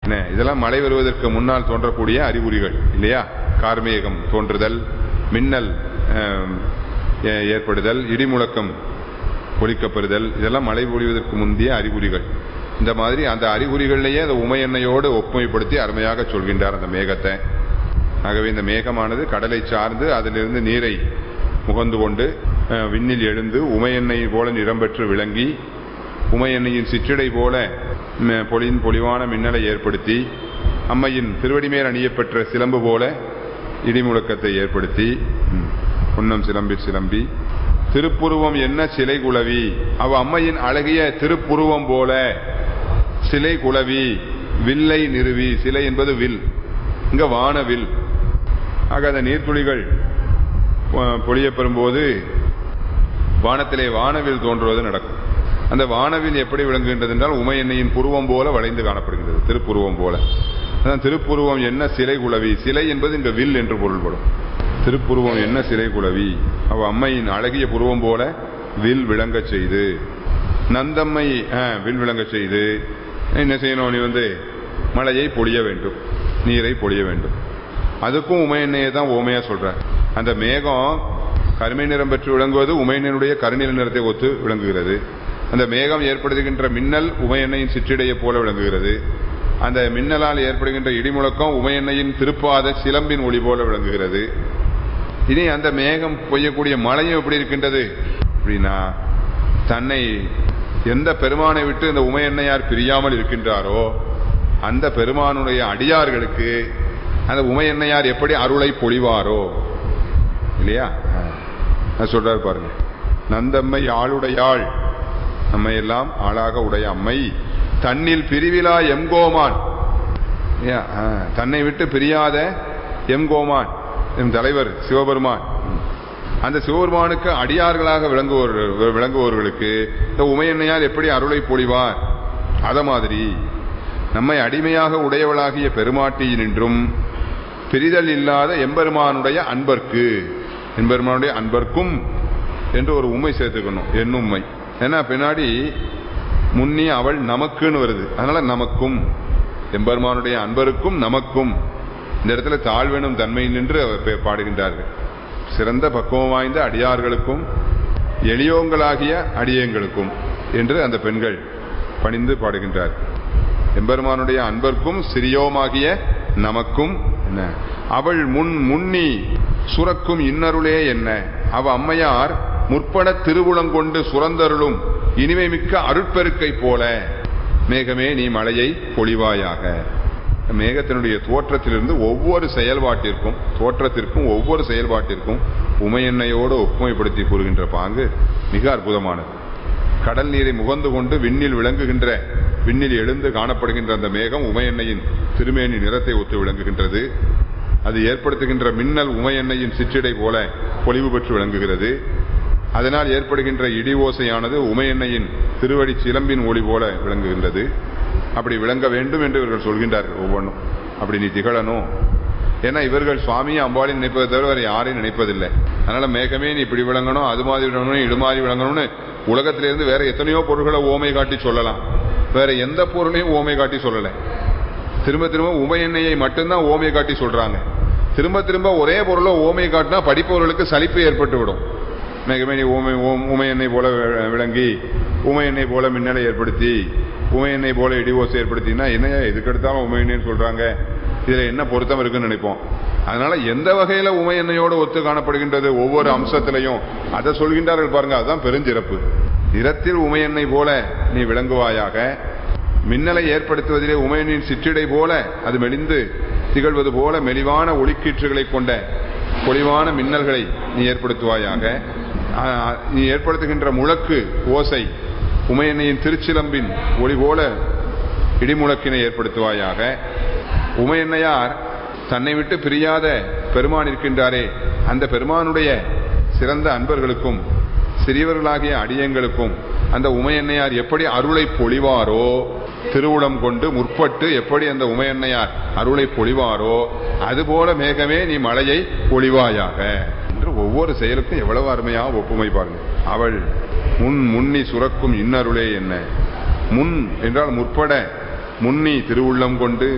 என்ன, இதெல்லாம் மழை வருவதற்கு முன்னால் தோன்றக்கூடிய அறிகுறிகள் இல்லையா கார்மேகம் தோன்றுதல் மின்னல் ஆம், ஏ- ஏற்படுதல் இடிமுழக்கம் ஒலிக்கப்பெறுதல் இதெல்லாம் மழை பொழிவதற்கு முந்தைய அறிகுறிகள் இந்த மாதிரி அந்த அறிகுறிகளிலேயே அந்த உமை எண்ணெயோடு ஒப்புமைப்படுத்தி அருமையாக சொல்கின்றார் அந்த மேகத்தை ஆகவே இந்த மேகமானது கடலை சார்ந்து அதிலிருந்து நீரை முகந்து கொண்டு அஹ், விண்ணில் எழுந்து உமை எண்ணெய் போல நிறம் பெற்று விளங்கி உமை எண்ணெயின் சிற்றிடை போல ம, பொலியின் பொலிவான மின்னலை ஏற்படுத்தி அம்மையின் திருவடி மேல் அணியப்பெற்ற சிலம்பு போல இடிமுழக்கத்தை ஏற்படுத்தி ம், புன்னம் சிலம்பிற் சிலம்பி திருப்புருவம் என்ன சிலை குளவி அவ அம்மையின் அழகிய திருப்புருவம் போல சிலை குளவி வில்லை நிறுவி சிலை என்பது வில் இங்க வானவில் ஆக அந்த நீர்த்துளிகள் பொ- பொழியப் பெறும்போது வானத்திலே வானவில் தோன்றுவது நடக்கும் அந்த வானவில் எப்படி விளங்குகின்றது என்றால் உமை எண்ணெயின் புருவம் போல வளைந்து காணப்படுகின்றது திருப்புருவம் போல அதான் திருப்புருவம் என்ன சிலை குளவி சிலை என்பது இங்க வில் என்று பொருள்படும் திருப்புருவம் என்ன சிலை குளவி அவ அம்மையின் அழகிய புருவம் போல வில் விளங்கச் செய்து நந்தம்மை ஆ, வில் விளங்கச் செய்து என்ன செய்யணும் நீ வந்து மழையை பொழிய வேண்டும் நீரை பொழிய வேண்டும் அதுக்கும் உமை எண்ணெயை தான் ஓமையா சொல்ற அந்த மேகம் கருமை நிறம் பெற்று விளங்குவது உமையனுடைய கருநில நிறத்தை ஒத்து விளங்குகிறது அந்த மேகம் ஏற்படுத்துகின்ற மின்னல் உமை எண்ணெயின் சிற்றிடையை போல விளங்குகிறது அந்த மின்னலால் ஏற்படுகின்ற இடிமுழக்கம் உமை எண்ணெயின் திருப்பாத சிலம்பின் ஒளி போல விளங்குகிறது இனி அந்த மேகம் பொய்யக்கூடிய மழையும் எப்படி இருக்கின்றது அப்படின்னா தன்னை எந்த பெருமானை விட்டு இந்த உமை எண்ணெயார் பிரியாமல் இருக்கின்றாரோ அந்த பெருமானுடைய அடியார்களுக்கு அந்த உமை எண்ணெயார் எப்படி அருளை பொழிவாரோ இல்லையா அது சொல்றாரு பாருங்க நந்தம்மை ஆளுடையாள் நம்மை எல்லாம் ஆளாக உடைய அம்மை தன்னில் பிரிவிலா எம்கோமான் இல்லையா? ஆ, தன்னை விட்டு பிரியாத எம்கோமான் எம் தலைவர் சிவபெருமான் அந்த சிவபெருமானுக்கு அடியார்களாக விளங்குவோர் விளங்குவோர்களுக்கு இந்த உமையன்னையார் எப்படி அருளை பொழிவார் அத மாதிரி நம்மை அடிமையாக உடையவளாகிய பெருமாட்டியினின்றும் பிரிதல் இல்லாத எம்பெருமானுடைய அன்பர்க்கு எம்பெருமானுடைய அன்பர்க்கும் என்று ஒரு உண்மை சேர்த்துக்கணும் என் உண்மை ஏன்னா பின்னாடி முன்னி அவள் நமக்குன்னு வருது அதனால நமக்கும் எம்பெருமானுடைய அன்பருக்கும் நமக்கும் இந்த இடத்துல தாழ்வெனும் தன்மை நின்று அவர் பே- பாடுகின்றார்கள் சிறந்த பக்குவம் வாய்ந்த அடியார்களுக்கும் எளியோங்களாகிய அடியங்களுக்கும் என்று அந்த பெண்கள் பணிந்து பாடுகின்றார் எம்பெருமானுடைய அன்பர்க்கும் சிறியோமாகிய நமக்கும் என்ன அவள் முன் முன்னி சுரக்கும் இன்னருளே என்ன அவ அம்மையார் முற்பட திருவுளங்கொண்டு சுரந்தருளும் இனிமை மிக்க அருட்பெருக்கை போல மேகமே நீ மழையை பொழிவாயாக மேகத்தினுடைய தோற்றத்திலிருந்து ஒவ்வொரு செயல்பாட்டிற்கும் தோற்றத்திற்கும் ஒவ்வொரு செயல்பாட்டிற்கும் உமையெண்ணையோடு ஒப்புமைப்படுத்தி கூறுகின்ற பாங்கு மிக அற்புதமானது கடல் நீரை முகந்து கொண்டு விண்ணில் விளங்குகின்ற விண்ணில் எழுந்து காணப்படுகின்ற அந்த மேகம் உமையெண்ணையின் திருமேனி நிறத்தை ஒத்து விளங்குகின்றது அது ஏற்படுத்துகின்ற மின்னல் உமையெண்ணையின் சிற்றிடை போல பொலிவு பெற்று விளங்குகிறது அதனால் ஏற்படுகின்ற இடி ஓசையானது உமையெண்ணையின் திருவடி சிலம்பின் ஒளி போல விளங்குகின்றது அப்படி விளங்க வேண்டும் என்று இவர்கள் சொல்கின்றார்கள் ஒவ்வொன்றும் அப்படி நீ திகழணும் ஏன்னா இவர்கள் சுவாமியை அம்பாளையும் நினைப்பதை தவிர வேற யாரையும் நினைப்பதில்லை அதனால மேகமே நீ இப்படி விளங்கணும் அது மாதிரி விளங்கணும் இது மாதிரி விளங்கணும்னு உலகத்திலிருந்து வேற எத்தனையோ பொருள்களை ஓமை காட்டி சொல்லலாம் வேற எந்த பொருளையும் ஓமை காட்டி சொல்லலை திரும்ப திரும்ப உமை எண்ணெயை மட்டும்தான் ஓமை காட்டி சொல்றாங்க திரும்ப திரும்ப ஒரே பொருளை ஓமை காட்டினா படிப்பவர்களுக்கு சலிப்பு ஏற்பட்டு விடும் மேகமே நீ ஊமை ஊம்- ஊமை எண்ணெய் போல வி- விளங்கி ஊமை எண்ணெய் போல மின்னலை ஏற்படுத்தி ஊமை எண்ணெய் போல இடிவோசை ஏற்படுத்தினா என்னையா எதுக்கு எடுத்தாலும் உமை எண்ணெய்னு சொல்றாங்க இதுல என்ன பொருத்தம் இருக்குன்னு நினைப்போம் அதனால எந்த வகையில உமை எண்ணெயோடு ஒத்து காணப்படுகின்றது ஒவ்வொரு அம்சத்திலையும் அதை சொல்கின்றார்கள் பாருங்க அதுதான் பெருஞ்சிறப்பு நிறத்தில் உமை எண்ணெய் போல நீ விளங்குவாயாக மின்னலை ஏற்படுத்துவதிலே உமையனின் சிற்றிடை போல அது மெலிந்து திகழ்வது போல மெலிவான ஒளிக்கீற்றுகளை கொண்ட பொலிவான மின்னல்களை நீ ஏற்படுத்துவாயாக ஆ, நீ ஏற்படுத்துகின்ற முழக்கு ஓசை உமையன்னையின் திருச்சிலம்பின் ஒளி போல இடிமுழக்கினை ஏற்படுத்துவாயாக உமையன்னையார் தன்னை விட்டு பிரியாத பெருமான் இருக்கின்றாரே அந்த பெருமானுடைய சிறந்த அன்பர்களுக்கும் சிறியவர்களாகிய அடியங்களுக்கும் அந்த உமையன்னையார் எப்படி அருளை பொழிவாரோ திருவுளம் கொண்டு முற்பட்டு எப்படி அந்த உமையன்னையார் அருளை பொழிவாரோ அதுபோல மேகமே நீ மழையை பொழிவாயாக என்று ஒவ்வொரு செயலுக்கும் எவ்வளவு அருமையாக ஒப்புமை பாருங்க அவள் முன் முன்னி சுரக்கும் இன்னருளே என்ன முன் என்றால் முற்பட முன்னி திருவுள்ளம் கொண்டு